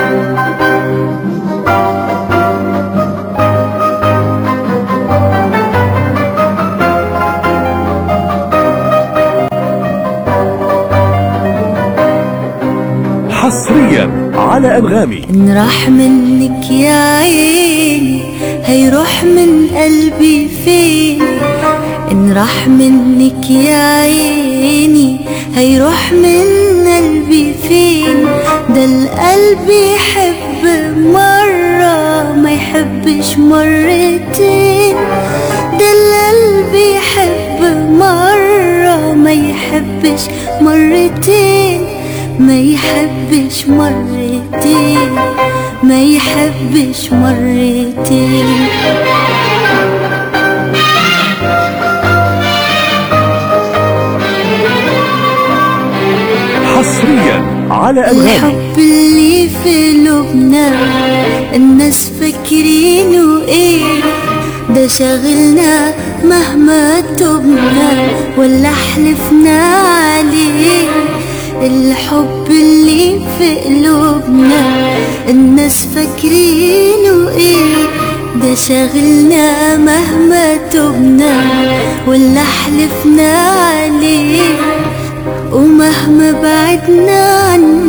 حصريا على أنغامي إن راح منك يا عيني هيروح من قلبي فين إن راح منك يا عيني هيروح من قلبي فين ده القلب يحب مرة ما يحبش مرتين ده القلب يحب مرة ما يحبش مرتين ما يحبش مرتين ما يحبش مرتين حصريا على أنغامي الحب اللي في قلوبنا الناس فاكرينه ايه ده شاغلنا مهما تبنا ولا حلفنا عليه الحب اللي في قلوبنا الناس فاكرينه ايه ده شاغلنا مهما تبنا ولا حلفنا عليه ومهما بعدنا عنه